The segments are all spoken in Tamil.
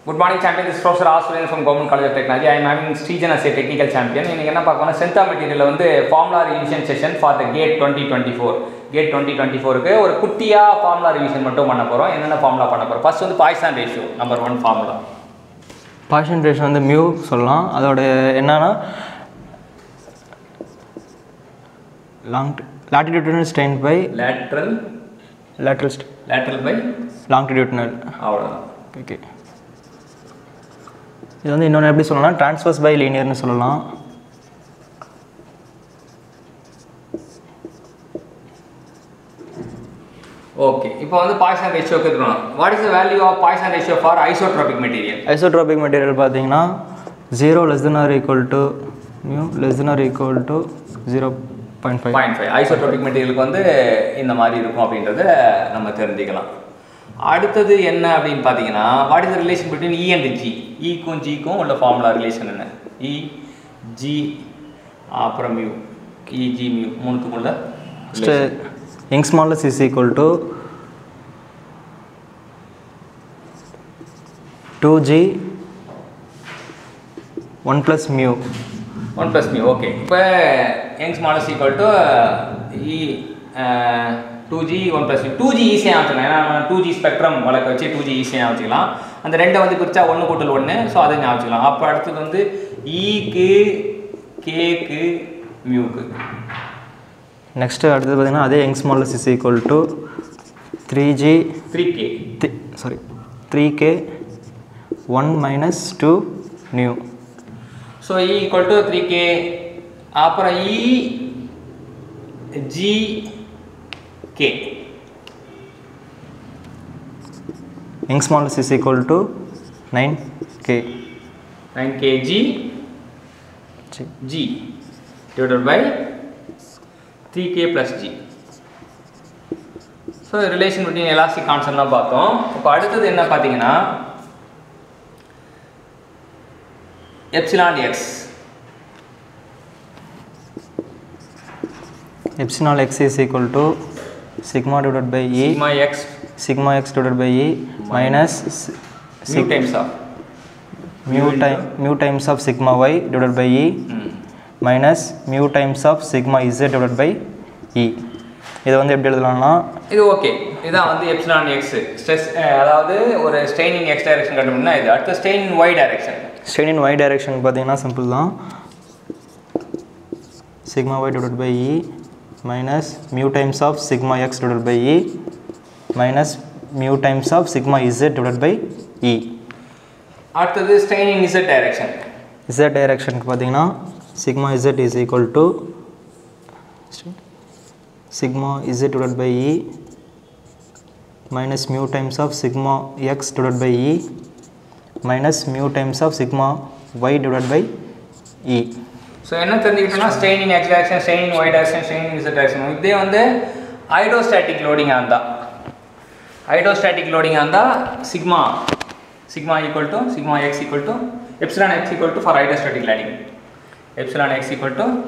Good morning, champion. This is Professor R. Suren from Government College of Technology. I am having Srijan as a technical champion. இன்னைக்கு என்ன பார்க்கணும் சென்டா மெட்டீரியல் வந்து formula revision session for the GATE twenty twenty four GATE twenty twenty ஃபோருக்கு ஒரு குட்டியாக ஃபார்முலா ரிவிஷன் மட்டும் பண்ண போகிறோம் என்னென்ன ஃபார்முலா பண்ண போகிறோம் ஃபர்ஸ்ட் வந்து Poisson ratio number one formula concentration வந்து மியூ சொல்லலாம் அதோட என்னன்னா long latitudinal strain by lateral lateral lateral by longitudinal அவ்வளோதான் ஓகே இது வந்து இன்னொன்று எப்படி சொல்லலாம் ட்ரான்ஸ்ஃபர்ஸ் பை லீனியர்னு சொல்லலாம் ஓகே இப்போ வந்து பாய்சான் ரேஷியோக்கு இருக்கணும் what is the value of Poisson ratio for isotropic material isotropic material பார்த்தீங்கன்னா zero less than or equal to mu less than or equal to zero point five point five isotropic மெட்டீரியலுக்கு வந்து இந்த மாதிரி இருக்கும் அப்படின்றத நம்ம தெரிஞ்சுக்கலாம் அடுத்தது என்ன அப்படின்னு பார்த்தீங்கன்னா what is relation between E and G ஈக்கும் ஜிக்கும் உள்ள ஃபார்முலா ரிலேஷன் என்ன இ ஜி அப்புறம் மியூ இ ஜி மியூ மூணுத்துக்குள்ள relation. யங் modulus is equal to two G one plus mu one plus mu okay இப்போ யங் modulus equal to E two G one plus mu two G ஈஸியாக வச்சுக்கலாம் ஏன்னா டூ ஜி ஸ்பெக்ட்ரம் வழக்க வச்சு டூ ஜி ஈஸியாக வச்சுக்கலாம் அந்த ரெண்டை வந்து பிரித்தா ஒன்று கூட்டல் ஒன்று ஸோ அதை ஞாபகம் வச்சுக்கலாம் அப்போ அடுத்தது வந்து ஈக்கு கேக்கு மியூக்கு நெக்ஸ்ட்டு அடுத்தது பார்த்தீங்கன்னா அதே யங் modulus is equal to three G three K sorry three K one minus two mu so E equal to three K அப்புறம் இ ஜி கே யங் modulus is equal to nine K nine KG G g divided by 3k plus g so relation between elastic கான்செப்ட்லாம் பார்த்தோம் இப்போ அடுத்தது என்ன பார்த்தீங்கன்னா epsilon x epsilon x is equal to sigma divided by e sigma x sigma x divided by e minus s- மியூ sig- times of mu time mu times of sigma y divided by e minus mu times of sigma z divided by e இதை வந்து எப்படி எழுதலாம்னா இது ஓகே இதான் வந்து எப்சிலான் எக்ஸ் ஸ்ட்ரெஸ் அதாவது ஒரு ஸ்டெயினிங் எக்ஸ் டைரக்ஷன் கண்டுபிடினா இது அடுத்து strain Y direction strain in y direction பார்த்தீங்கன்னா சிம்பிள் தான் sigma y divided by e minus mu times of sigma x divided by e minus mu times of sigma z divided by e அடுத்தது ஸ்டெயினிங் இசட் டைரக்ஷன் z டைரக்ஷனுக்கு பார்த்தீங்கன்னா sigma z is equal to sigma z divided by e minus mu times of sigma x divided by e minus mu times of sigma y divided by e so என்ன தெரிஞ்சுக்கிட்டோம்னா straining X direction straining Y direction straining Z direction இதே வந்து ஹைட்ரோஸ்டாட்டிக் லோடிங்காக இருந்தால் ஹைட்ரோஸ்டாட்டிக் லோடிங்காக இருந்தால் sigma sigma equal to sigma X equal to epsilon X equal to for hydrostatic loading epsilon X equal to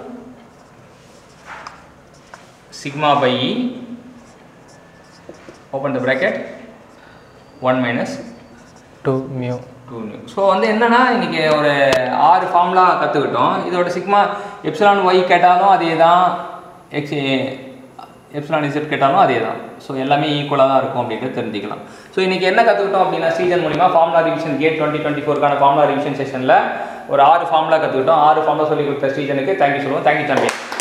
sigma by E open the bracket one minus two mu two so வந்து என்னன்னா இன்னைக்கு ஒரு ஆறு ஃபார்முலா கற்றுக்கிட்டோம் இதோட சிக்மா எப்சிலான் ஒய் கேட்டாலும் அதே தான் எக்ஸ் எப்சிலான் இசட் கேட்டாலும் அதே தான் ஸோ எல்லாமே ஈக்குவலாக தான் இருக்கும் அப்படின்றது தெரிஞ்சுக்கலாம் ஸோ இன்றைக்கி என்ன கற்றுக்கிட்டோம் அப்படின்னா சீசன் மூலிமா formula revision GATE twenty twenty ஃபோருக்கான ஃபார்முலா ரிவிஷன் செஷனில் ஒரு ஆறு ஃபார்முலா கற்றுக்கிட்டோம் ஆறு ஃபார்முலா சொல்லி கொடுத்த சீசனுக்கு தேங்க்யூ சொல்லுவோம் தேங்க்யூ சாம்பியன்